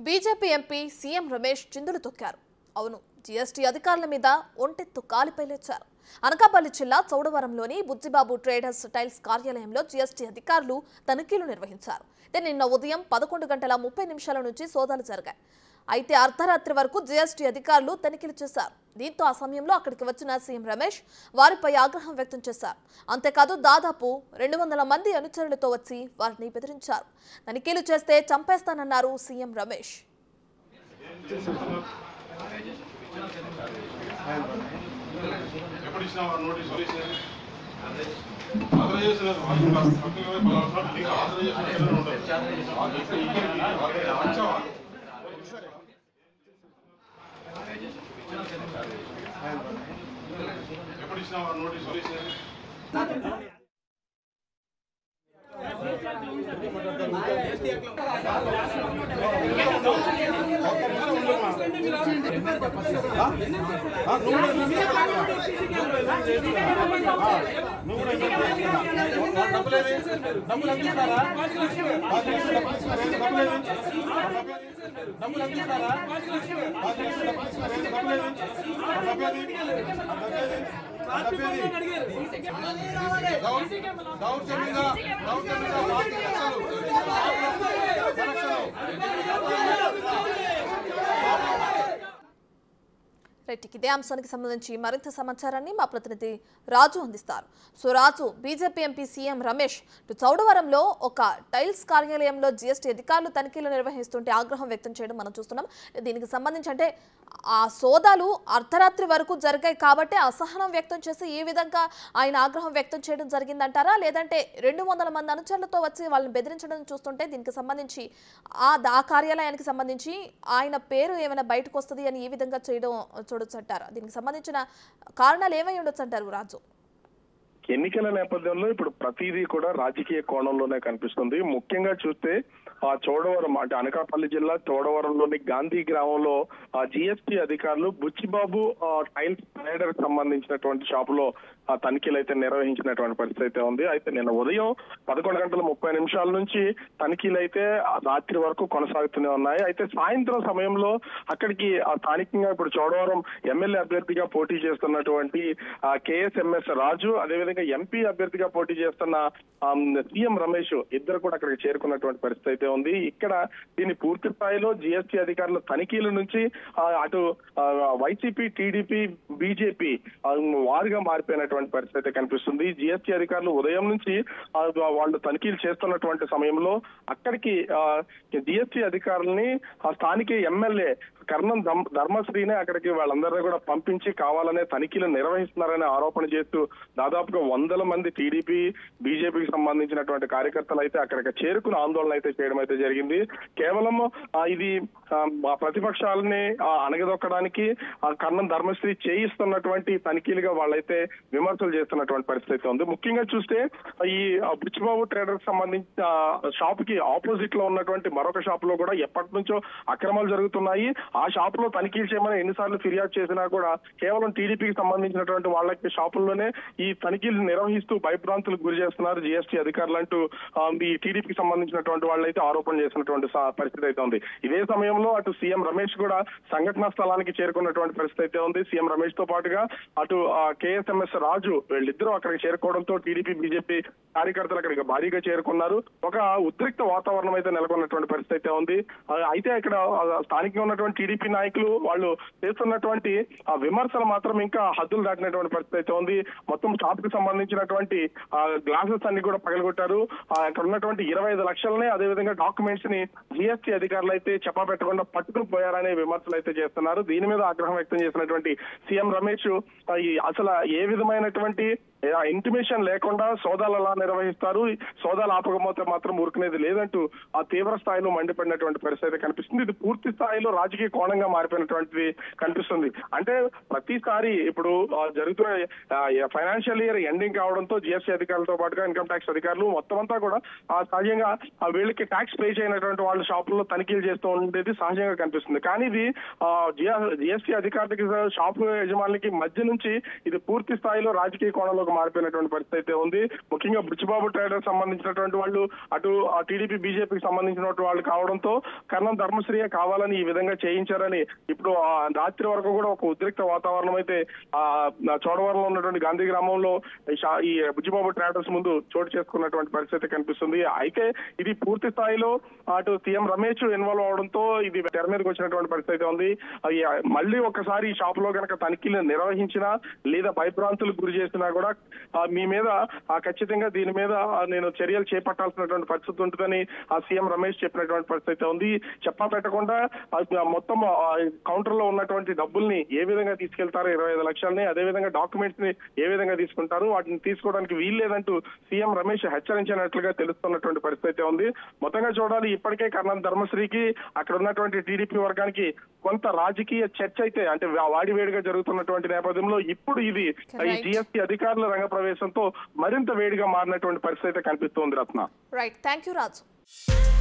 BJP MP CM Ramesh చిందులు తొక్కారు అవును GST అధికారుల మీద ఒంటెత్తు కాలిపై లేచారు అనకాపల్లి జిల్లా చౌడవరంలోని బుజ్జిబాబు ట్రేడర్స్ టైల్స్ కార్యాలయంలో జీఎస్టీ అధికారులు తనిఖీలు నిర్వహించారు అయితే నిన్న ఉదయం పదకొండు గంటల ముప్పై నిమిషాల నుంచి సోదాలు జరిగాయి అయితే అర్ధరాత్రి వరకు జీఎస్టీ అధికారులు తనిఖీలు చేశారు దీంతో ఆ సమయంలో అక్కడికి వచ్చిన సీఎం రమేష్ వారిపై ఆగ్రహం వ్యక్తం చేశారు అంతేకాదు దాదాపు రెండు వందల మంది అనుచరులతో వచ్చి వారిని బెదిరించారు తనిఖీలు చేస్తే చంపేస్తానన్నారు సీఎం రమేష్ ఎప్పుడు ఇచ్చినా నోటీస్ ఆథరైజేషన్ లేదు వాళ్ళు కాదు. పక్కన పోయి పలానా చోట నీకు ఆథరైజేషన్ ఎక్కడ ఉండదు. వాళ్ళు ఇక్కడ ఇక్కడికి వాళ్ళకి వచ్చావా? ఎప్పుడు ఇచ్చినా నోటీస్ దౌర్జన్యంగా దౌర్జన్యంగా పార్టీ లక్షలు రైట్ ఇదే అంశానికి సంబంధించి మరింత సమాచారాన్ని మా ప్రతినిధి రాజు అందిస్తారు so Raju BJP MP CM Ramesh ఇటు చౌడవరంలో ఒక టైల్స్ కార్యాలయంలో జీఎస్టీ అధికారులు తనిఖీలు నిర్వహిస్తుంటే ఆగ్రహం వ్యక్తం చేయడం మనం చూస్తున్నాం దీనికి సంబంధించి అంటే ఆ సోదాలు అర్ధరాత్రి వరకు జరిగాయి కాబట్టి అసహనం వ్యక్తం చేసి ఈ విధంగా ఆయన ఆగ్రహం వ్యక్తం చేయడం జరిగిందంటారా లేదంటే రెండు వందల మంది అనుచరులతో వచ్చి వాళ్ళని బెదిరించడం చూస్తుంటే దీనికి సంబంధించి ఆ ఆ కార్యాలయానికి సంబంధించి ఆయన పేరు ఏమైనా బయటకు వస్తుంది అని ఈ విధంగా చేయడం చూడొచ్చు అంటారా దీనికి సంబంధించిన కారణాలు ఏమై ఉండొచ్చు అంటారు రాజు ఎన్నికల నేపథ్యంలో ఇప్పుడు ప్రతిదీ కూడా రాజకీయ కోణంలోనే కనిపిస్తుంది ముఖ్యంగా చూస్తే ఆ చోడవరం అంటే అనకాపల్లి జిల్లా చోడవరంలోని గాంధీ గ్రామంలో ఆ జిఎస్టీ అధికారులు బుచ్చిబాబు ఆ, టైల్స్ ట్రేడర్ సంబంధించినటువంటి షాపులో ఆ తనిఖీలు అయితే నిర్వహించినటువంటి పరిస్థితి అయితే ఉంది అయితే నిన్న ఉదయం పదకొండు గంటల ముప్పై నిమిషాల నుంచి తనిఖీలు అయితే ఆ రాత్రి వరకు కొనసాగుతూనే ఉన్నాయి అయితే సాయంత్రం సమయంలో అక్కడికి ఆ స్థానికంగా ఇప్పుడు చోడవరం ఎమ్మెల్యే అభ్యర్థిగా పోటీ చేస్తున్నటువంటి ఆ, కేఎస్ఎంఎస్ రాజు అదేవిధంగా ఎంపీ అభ్యర్థిగా పోటీ చేస్తున్న ఆమ్, సీఎం రమేష్ ఇద్దరు కూడా అక్కడికి చేరుకున్నటువంటి పరిస్థితి అయితే ఉంది ఇక్కడ దీని పూర్తి స్థాయిలో జిఎస్టీ అధికారుల తనిఖీల నుంచి ఆ, అటు ఆ, వైసీపీ టీడీపీ బీజేపీ ఆ, వారుగా మారిపోయినటువంటి పరిస్థితి అయితే కనిపిస్తుంది జిఎస్టీ అధికారులు ఉదయం నుంచి ఆ, వాళ్ళు తనిఖీలు చేస్తున్నటువంటి సమయంలో అక్కడికి జిఎస్టీ అధికారులని ఆ స్థానిక ఎమ్మెల్యే కర్ణం ధమ్- ధర్మశ్రీనే అక్కడికి వాళ్ళందరినీ కూడా పంపించి కావాలనే తనిఖీలు నిర్వహిస్తున్నారనే ఆరోపణ చేస్తూ దాదాపుగా వందల మంది టీడీపీ బీజేపీకి సంబంధించినటువంటి కార్యకర్తలు అయితే అక్కడికి చేరుకుని ఆందోళన అయితే చేయడం అయితే జరిగింది కేవలం ఆ, ఇది ఆ, మా ప్రతిపక్షాలని ఆ, అణగదొక్కడానికి ఆ కర్ణం ధర్మశ్రీ చేయిస్తున్నటువంటి తనిఖీలుగా వాళ్ళైతే విమర్శలు చేస్తున్నటువంటి పరిస్థితి అయితే ఉంది ముఖ్యంగా చూస్తే ఈ ఆ, బుచ్చిబాబు ట్రేడర్ సంబంధించిన షాప్ కి ఆపోజిట్ లో ఉన్నటువంటి మరొక షాప్ లో కూడా ఎప్పటి నుంచో అక్రమాలు జరుగుతున్నాయి ఆ షాప్ లో తనిఖీలు చేయమని ఎన్నిసార్లు ఫిర్యాదు చేసినా కూడా కేవలం టీడీపీకి సంబంధించినటువంటి వాళ్ళకి షాపుల్లోనే ఈ తనిఖీలు నిర్వహిస్తూ భయభ్రాంతులకు గురి చేస్తున్నారు జీఎస్టీ అధికారులు అంటూ ఆ, ఈ టీడీపీకి సంబంధించినటువంటి వాళ్ళైతే ఆరోపణ చేసినటువంటి స- పరిస్థితి అయితే ఉంది ఇదే సమయంలో అటు సీఎం రమేష్ కూడా సంఘటనా స్థలానికి చేరుకున్నటువంటి పరిస్థితి అయితే ఉంది సీఎం రమేష్ తో పాటుగా అటు కేఎస్ఎంఎస్ రాజు వీళ్ళిద్దరూ అక్కడికి చేరుకోవడంతో టీడీపీ బీజేపీ కార్యకర్తలు అక్కడికి భారీగా చేరుకున్నారు ఒక ఉద్రిక్త వాతావరణం అయితే నెలకొన్నటువంటి పరిస్థితి అయితే ఉంది ఆ, అయితే ఇక్కడ ఆ, స్థానికంగా ఉన్నటువంటి టీడీపీ నాయకులు వాళ్ళు చేస్తున్నటువంటి ఆ విమర్శలు మాత్రం ఇంకా హద్దులు దాటినటువంటి పరిస్థితి అయితే ఉంది మొత్తం షాప్ కి సంబంధించినటువంటి గ్లాసెస్ అన్ని కూడా పగలగొట్టారు ఆ, అక్కడ ఉన్నటువంటి ఇరవై ఐదు లక్షలని అదేవిధంగా డాక్యుమెంట్స్ ని జిఎస్టీ అధికారులు అయితే చెప్పా పెట్టకుండా పట్టుకుని పోయారనే విమర్శలు అయితే చేస్తున్నారు దీని మీద ఆగ్రహం వ్యక్తం చేసినటువంటి సీఎం రమేష్ ఆ, ఈ అసలు ఏ విధమైనటువంటి ఇంటిమేషన్ లేకుండా సోదాలు ఎలా నిర్వహిస్తారు సోదాలు ఆపకపోతే మాత్రం ఊరుకునేది లేదంటూ ఆ తీవ్ర స్థాయిలో మండిపడినటువంటి పరిస్థితి అయితే కనిపిస్తుంది ఇది పూర్తి స్థాయిలో రాజకీయ కోణంగా మారిపోయినటువంటిది కనిపిస్తుంది అంటే ప్రతిసారి ఇప్పుడు ఆ, జరుగుతున్న ఫైనాన్షియల్ ఇయర్ ఎండింగ్ కావడంతో జిఎస్టీ అధికారులతో పాటుగా ఇన్కమ్ ట్యాక్స్ అధికారులు మొత్తం అంతా కూడా ఆ, సహజంగా ఆ, వీళ్ళకి ట్యాక్స్ పే చేయనటువంటి వాళ్ళ షాపుల్లో తనిఖీలు చేస్తూ ఉండేది సహజంగా కనిపిస్తుంది కానీ ఇది జిఎస్టీ అధికారులకి షాపు యజమానులకి మధ్య నుంచి ఇది పూర్తి స్థాయిలో రాజకీయ కోణంలోకి లోకి మారిపోయినటువంటి పరిస్థితి అయితే ఉంది ముఖ్యంగా బుచ్చిబాబు ట్రేడర్ సంబంధించినటువంటి వాళ్ళు అటు ఆ టీడీపీ బీజేపీకి సంబంధించినటువంటి వాళ్ళు కావడంతో కర్ణం ధర్మశ్రీయ కావాలని ఈ విధంగా చేయించారని ఇప్పుడు ఆ రాత్రి వరకు కూడా ఒక ఉద్రిక్త వాతావరణం అయితే ఆ ఆ చోడవరంలో ఉన్నటువంటి గాంధీ గ్రామంలో ఈ షా- ఈ బుచ్చిబాబు ట్రేడర్స్ ముందు చోటు చేసుకున్నటువంటి పరిస్థితి కనిపిస్తుంది అయితే ఇది పూర్తి స్థాయిలో అటు సీఎం రమేష్ ఇన్వాల్వ్ అవడంతో ఇది తెర మీదకి వచ్చినటువంటి పరిస్థితి అయితే ఉంది అది మళ్ళీ ఒకసారి ఈ షాప్ లో కనుక తనిఖీలు నిర్వహించినా లేదా భయభ్రాంతులకు గురి చేసినా కూడా ఆ, మీ మీద ఆ, ఖచ్చితంగా దీని మీద ఆ, నేను చర్యలు చేపట్టాల్సినటువంటి పరిస్థితి ఉంటుందని ఆ సీఎం రమేష్ చెప్పినటువంటి పరిస్థితి అయితే ఉంది చెప్పా పెట్టకుండా ఆ, మొత్తం కౌంటర్ లో ఉన్నటువంటి డబ్బుల్ని ఏ విధంగా తీసుకెళ్తారు ఇరవై ఐదు లక్షల్ని అదే విధంగా డాక్యుమెంట్స్ ని ఏ విధంగా తీసుకుంటారు వాటిని తీసుకోవడానికి వీల్లేదంటూ సీఎం రమేష్ హెచ్చరించినట్లుగా తెలుస్తున్నటువంటి పరిస్థితి అయితే ఉంది మొత్తంగా చూడాలి ఇప్పటికే కర్ణం ధర్మశ్రీకి అక్కడ ఉన్నటువంటి టీడీపీ వర్గానికి కొంత రాజకీయ చర్చ అయితే అంటే వా- వాడివేడిగా జరుగుతున్నటువంటి నేపథ్యంలో ఇప్పుడు ఇది ఈ Right. జిఎస్టీ అధికారుల రంగ ప్రవేశంతో మరింత వేడిగా మారినటువంటి పరిస్థితి అయితే కనిపిస్తోంది Ratna right thank you Raju